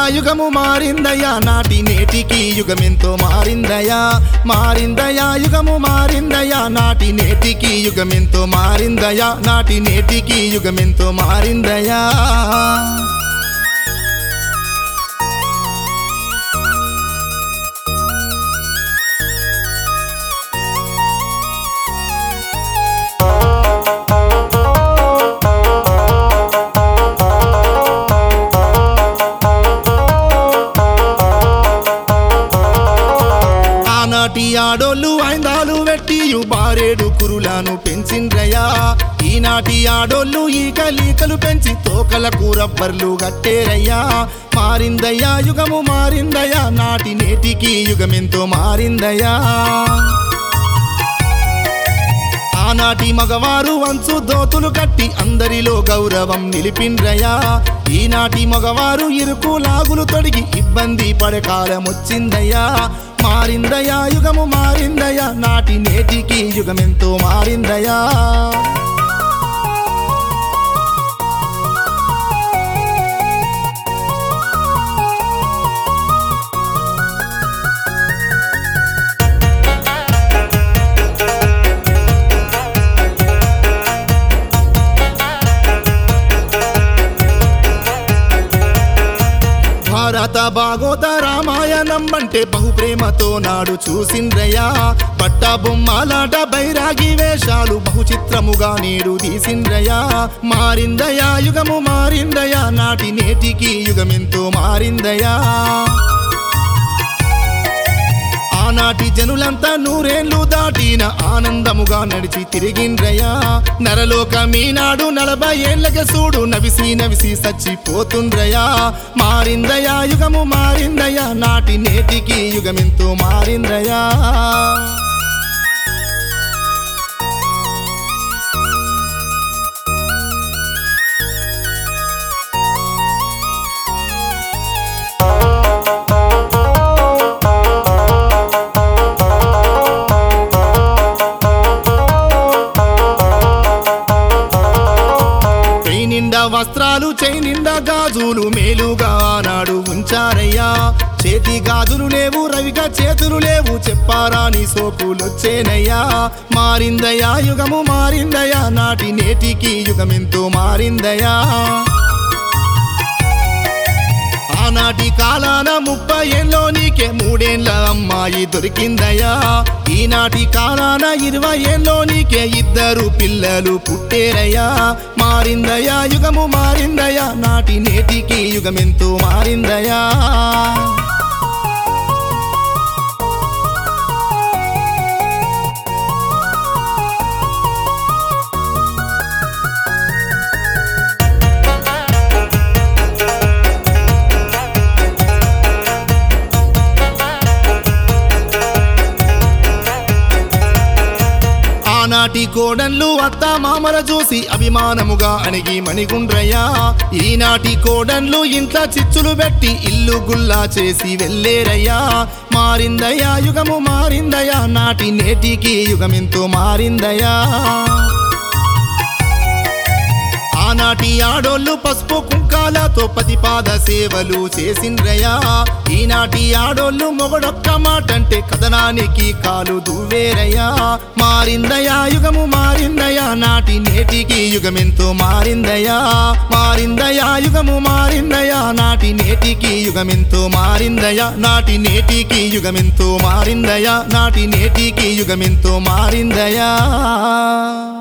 యుగము మారిందయ్యా నాటి నేటికి యుగమెంతో మారిందయ్యా మారిందయ్యా యుగము మారిందయ్యా నాటి నేటికి యుగమెంతో మారిందయ్యా నాటి నేటికి యుగమెంతో మారిందయ్యా ఆనాటి ఆడోళ్ళు ఐందాలు వెట్టియు బారేడు కురులను పెంచిండ్రయ్యా ఈనాటి ఆడోళ్ళు ఈ కలీకలు పెంచి తోకలకు రబ్బర్లు గట్టేరయ్యా మారిందయ్యా యుగము మారిందయ్యా నాటి నేటికి యుగమెంతో మారిందయ్యా ఆనాటి మగవారు వంచు దోతులు కట్టి అందరిలో గౌరవం నిలిపిండ్రయా ఈనాటి మగవారు ఇరుకు లాగులు తొడిగి ఇబ్బంది పడే కాలం వచ్చిందయ్యా మారిందయ్యా యుగము మారిందయ్యా నాటి నేటికి యుగమెంతో మారిందయ్యా భారత భాగోత రామాయణం అంటే బహుప్రేమతో నాడు చూసిండ్రయ్యా పట్ట బొమ్మలాట బైరాగి వేషాలు బహుచిత్రముగా నేడు తీసిండ్రయ్యా మారిందయా యుగము మారిందయా నాటి నేటికి యుగమెంతో మారిందయా ఆనాటి జనులంతా నూరేళ్లు దాటిన ఆనందముగా నడిచి తిరిగిండ్రయ్యా నరలోకమీనాడు నలభై ఏళ్ళకి చూడు నవిసి నవిసి సచ్చిపోతుండ్రయ్యా మారిందయా యుగము మారిందయ్యా నాటి నేటికి యుగమెంతో మారిందయ్యా చేయి నిండా వస్త్రాలు చేయి నిండా గాజులు మేలుగా ఆనాడు ఉంచారయ్యా చేతి గాజులు లేవు రవిగా చేతులు లేవు చెప్పారా నీ సోపులొచ్చేనయ్యా మారిందయ్యా యుగము మారిందయ్యా నాటి నేటికి యుగమెంతో మారిందయ్యా ఆనాటి కాలాన ముప్పై ఏళ్ళలో నీకే మూడేళ్ళ అమ్మాయి దొరికిందయ్యా ఈనాటి కాలాన ఇరవై ఏళ్ళలో నీకే ఇద్దరు పిల్లలు పుట్టేరయ్యా మారిందయ్యా యుగము మారిందయ్యా నాటి నేటికి యుగమెంతో మారిందయ్యా ఆనాటి కోడన్లు అత్త మామల చూసి అభిమానముగా అణిగి మణిగుండ్రయ్యా ఈనాటి కోడన్లు ఇంట్లో చిచ్చులు పెట్టి ఇల్లు గుల్లా చేసి వెళ్ళేరయ్యా మారిందయ్యా యుగము మారిందయ్యా నాటి నేటికి యుగమెంతో మారిందయ్యా ఆనాటి ఆడోళ్ళు పసుపు కుంకాలతో పతిపాద సేవలు చేసిండ్రయ్యా ఈనాటి ఆడోళ్ళు మొగడొక్క మాటంటే కథనానికి కాలు దువ్వేరయ్యా మారిందయ్యా యుగము మారిందయ్యా నాటి నేటికి యుగమెంతో మారిందయ్యా మారిందయ్యా యుగము మారిందయ్యా నాటి నేటికి యుగమెంతో మారిందయ్యా నాటి నేటికి యుగమెంతో మారిందయ్యా నాటి నేటికి యుగమెంతో మారిందయ్యా